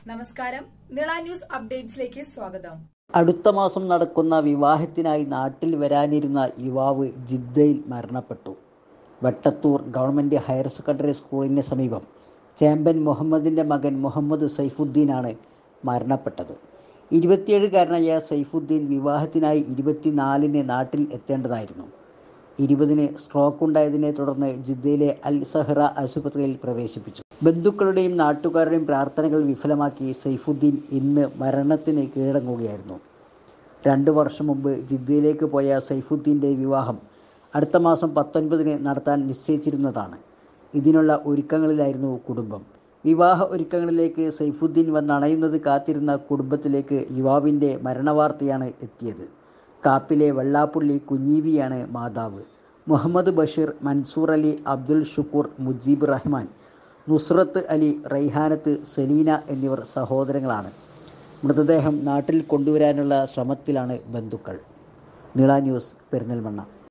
നമസ്കാരം നിള ന്യൂസ് അപ്ഡേറ്റ്സിലേക്ക് സ്വാഗതം അടുത്ത മാസം നടക്കുന്ന വിവാഹത്തിനായി നാട്ടിൽ വരാനിരുന്ന യുവാവ് ജിദ്ദയിൽ മരണപ്പെട്ടു വെട്ടത്തൂർ ഗവൺമെൻറ് ഹയർ സെക്കൻഡറി സ്കൂളിന് സമീപം ചേമ്പൻ മുഹമ്മദിൻ്റെ മകൻ മുഹമ്മദ് സൈഫുദ്ദീനാണ് മരണപ്പെട്ടത് ഇരുപത്തിയേഴുകാരനായ സൈഫുദ്ദീൻ വിവാഹത്തിനായി ഇരുപത്തിനാലിന് നാട്ടിൽ എത്തേണ്ടതായിരുന്നു ഇരുപതിന് സ്ട്രോക്ക് ഉണ്ടായതിനെ തുടർന്ന് ജിദ്ദയിലെ അൽ സഹ്റ ആശുപത്രിയിൽ പ്രവേശിപ്പിച്ചു ബന്ധുക്കളുടെയും നാട്ടുകാരുടെയും പ്രാർത്ഥനകൾ വിഫലമാക്കി സൈഫുദ്ദീൻ ഇന്ന് മരണത്തിന് കീഴടങ്ങുകയായിരുന്നു രണ്ട് വർഷം മുമ്പ് ജിദ്ദയിലേക്ക് പോയ സൈഫുദ്ദീൻ്റെ വിവാഹം അടുത്ത മാസം പത്തൊൻപതിന് നടത്താൻ നിശ്ചയിച്ചിരുന്നതാണ് ഇതിനുള്ള ഒരുക്കങ്ങളിലായിരുന്നു കുടുംബം വിവാഹ ഒരുക്കങ്ങളിലേക്ക് സൈഫുദ്ദീൻ വന്നണയുന്നത് കാത്തിരുന്ന കുടുംബത്തിലേക്ക് യുവാവിൻ്റെ മരണവാർത്തയാണ് എത്തിയത് കാപ്പിലെ വെള്ളാപ്പുള്ളി കുഞ്ഞീവിയാണ് മാതാവ് മുഹമ്മദ് ബഷീർ മൻസൂർ അലി അബ്ദുൽ ഷുക്കൂർ മുജീബ് റഹ്മാൻ നുസ്രത്ത് അലി റൈഹാനത്ത് സലീന എന്നിവർ സഹോദരങ്ങളാണ് മൃതദേഹം നാട്ടിൽ കൊണ്ടുവരാനുള്ള ശ്രമത്തിലാണ് ബന്ധുക്കൾ നീള ന്യൂസ് പെരിന്തൽമണ്ണ